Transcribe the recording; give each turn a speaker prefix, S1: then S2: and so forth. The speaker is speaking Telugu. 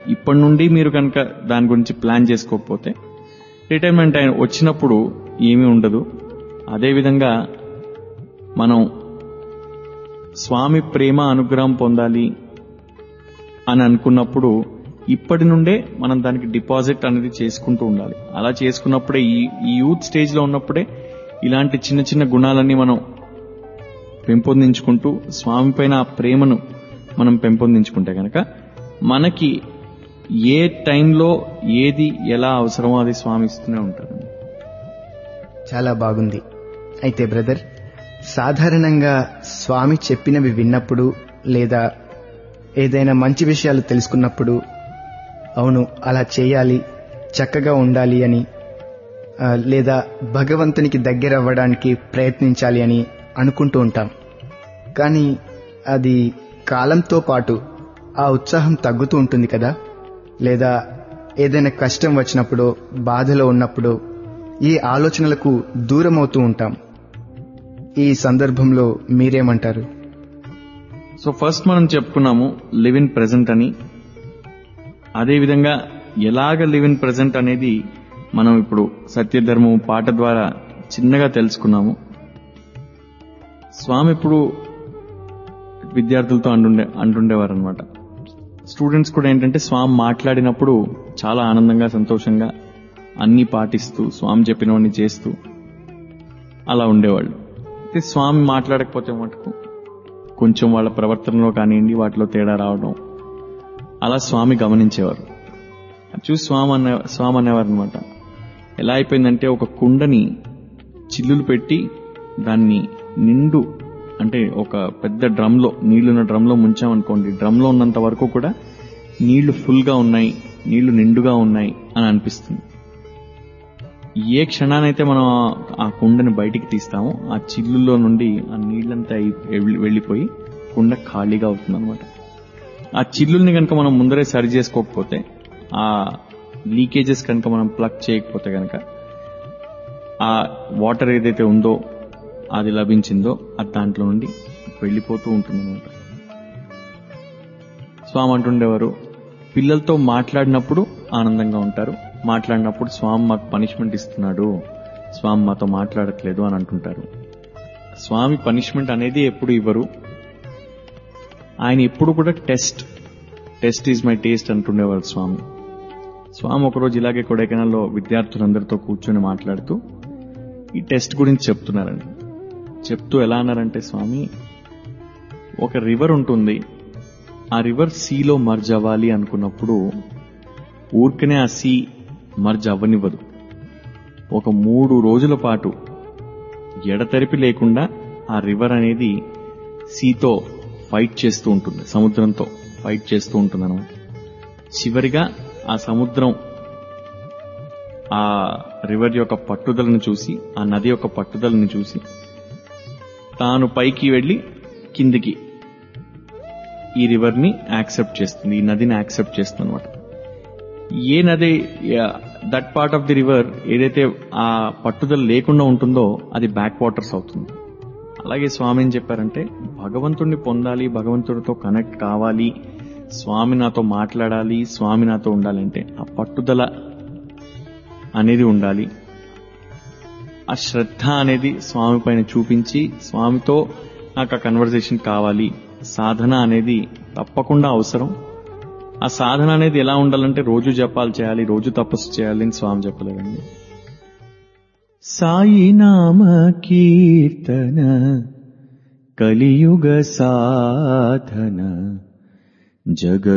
S1: ఇప్పటి నుండి మీరు కనుక దాని గురించి ప్లాన్ చేసుకోకపోతే రిటైర్మెంట్ అయిన వచ్చినప్పుడు ఏమీ ఉండదు అదేవిధంగా మనం స్వామి ప్రేమ అనుగ్రహం పొందాలి అని అనుకున్నప్పుడు ఇప్పటి నుండే మనం దానికి డిపాజిట్ అనేది చేసుకుంటూ ఉండాలి అలా చేసుకున్నప్పుడే ఈ ఈ యూత్ స్టేజ్ లో ఉన్నప్పుడే ఇలాంటి చిన్న చిన్న గుణాలన్నీ మనం పెంపొందించుకుంటూ స్వామి పైన ఆ ప్రేమను మనం పెంపొందించుకుంటే కనుక మనకి ఏ టైంలో ఏది ఎలా అవసరమో అది స్వామి ఇస్తూనే ఉంటారు
S2: చాలా బాగుంది అయితే బ్రదర్ సాధారణంగా స్వామి చెప్పినవి విన్నప్పుడు లేదా ఏదైనా మంచి విషయాలు తెలుసుకున్నప్పుడు అవును అలా చేయాలి చక్కగా ఉండాలి అని ఆ, లేదా భగవంతునికి దగ్గర అవ్వడానికి ప్రయత్నించాలి అని అనుకుంటూ ఉంటాం కానీ అది కాలంతో పాటు ఆ ఉత్సాహం తగ్గుతూ ఉంటుంది కదా లేదా ఏదైనా కష్టం వచ్చినప్పుడు బాధలో ఉన్నప్పుడు ఈ ఆలోచనలకు దూరం అవుతూ ఉంటాం ఈ సందర్భంలో మీరేమంటారు
S1: సో ఫస్ట్ మనం చెప్పుకున్నాము లివ్ ఇన్ ప్రెజెంట్ అని అదేవిధంగా ఎలాగ లివ్ ఇన్ ప్రెజెంట్ అనేది మనం ఇప్పుడు సత్యధర్మం పాట ద్వారా చిన్నగా తెలుసుకున్నాము స్వామి ఇప్పుడు విద్యార్థులతో అంటుండే అంటుండేవారు అనమాట స్టూడెంట్స్ కూడా ఏంటంటే స్వామి మాట్లాడినప్పుడు చాలా ఆనందంగా సంతోషంగా అన్ని పాటిస్తూ స్వామి చెప్పినవన్నీ చేస్తూ అలా ఉండేవాళ్ళు అయితే స్వామి మాట్లాడకపోతే మటుకు కొంచెం వాళ్ళ ప్రవర్తనలో కానివ్వండి వాటిలో తేడా రావడం అలా స్వామి గమనించేవారు అది చూసి స్వామి అనే స్వామి అనేవారు అనమాట ఎలా అయిపోయిందంటే ఒక కుండని చిల్లులు పెట్టి దాన్ని నిండు అంటే ఒక పెద్ద డ్రమ్లో నీళ్లున్న డ్రమ్లో ముంచామనుకోండి డ్రమ్లో ఉన్నంత వరకు కూడా నీళ్లు ఫుల్గా ఉన్నాయి నీళ్లు నిండుగా ఉన్నాయి అని అనిపిస్తుంది ఏ క్షణానైతే మనం ఆ- ఆ కుండని బయటికి తీస్తామో ఆ చిల్లుల్లో నుండి ఆ నీళ్ళంతా అయి- వెళ్ళి- వెళ్ళిపోయి కుండ ఖాళీగా అవుతుంది అనమాట ఆ చిల్లుల్ని కనుక మనం ముందరే సరి చేసుకోకపోతే ఆ లీకేజెస్ కనుక మనం ప్లగ్ చేయకపోతే కనుక ఆ వాటర్ ఏదైతే ఉందో అది లభించిందో అది దాంట్లో నుండి వెళ్ళిపోతూ ఉంటుంది అనమాట స్వామి అంటుండేవారు పిల్లలతో మాట్లాడినప్పుడు ఆనందంగా ఉంటారు మాట్లాడినప్పుడు స్వామి మాకు పనిష్మెంట్ ఇస్తున్నాడు స్వామి మాతో మాట్లాడట్లేదు అని అంటుంటారు స్వామి పనిష్మెంట్ అనేది ఎప్పుడు ఇవ్వరు ఆయన ఎప్పుడు కూడా test test is my taste అంటుండేవారు స్వామి స్వామి ఒకరోజు ఇలాగే కొడైకెనాల్లో విద్యార్థులందరితో కూర్చొని మాట్లాడుతూ ఈ టెస్ట్ గురించి చెప్తున్నారండి చెప్తూ ఎలా అన్నారంటే స్వామి ఒక రివర్ ఉంటుంది ఆ రివర్ సీలో మర్జ్ అవ్వాలి అనుకున్నప్పుడు ఊరికనే ఆ సీ మర్జ్ అవ్వనివ్వదు ఒక మూడు రోజుల పాటు ఎడతెరిపి లేకుండా ఆ రివర్ అనేది సీతో ఫైట్ చేస్తూ ఉంటుంది సముద్రంతో ఫైట్ చేస్తూ ఉంటుంది అనమాట చివరిగా ఆ సముద్రం ఆ రివర్ యొక్క పట్టుదలను చూసి ఆ నది యొక్క పట్టుదలను చూసి తాను పైకి వెళ్ళి కిందికి ఈ రివర్ ని యాక్సెప్ట్ చేస్తుంది ఈ నదిని యాక్సెప్ట్ చేస్తుంది అనమాట ఏ నది that part of the river ఏదైతే ఆ పట్టుదల లేకుండా ఉంటుందో అది బ్యాక్ వాటర్స్ అవుతుంది అలాగే స్వామి ఏం చెప్పారంటే భగవంతుడిని పొందాలి భగవంతుడితో కనెక్ట్ కావాలి స్వామి నాతో మాట్లాడాలి స్వామి నాతో ఉండాలంటే ఆ పట్టుదల అనేది ఉండాలి ఆ శ్రద్ధ అనేది స్వామి పైన చూపించి స్వామితో నాకు ఆ కన్వర్జేషన్ కావాలి సాధన అనేది తప్పకుండా అవసరం ఆ సాధన అనేది ఎలా ఉండాలంటే రోజు జపాలు చేయాలి రోజు తపస్సు చేయాలి అని స్వామి చెప్పలేదండి సాయి నామ కీర్తన కలియుగ సాధన జగ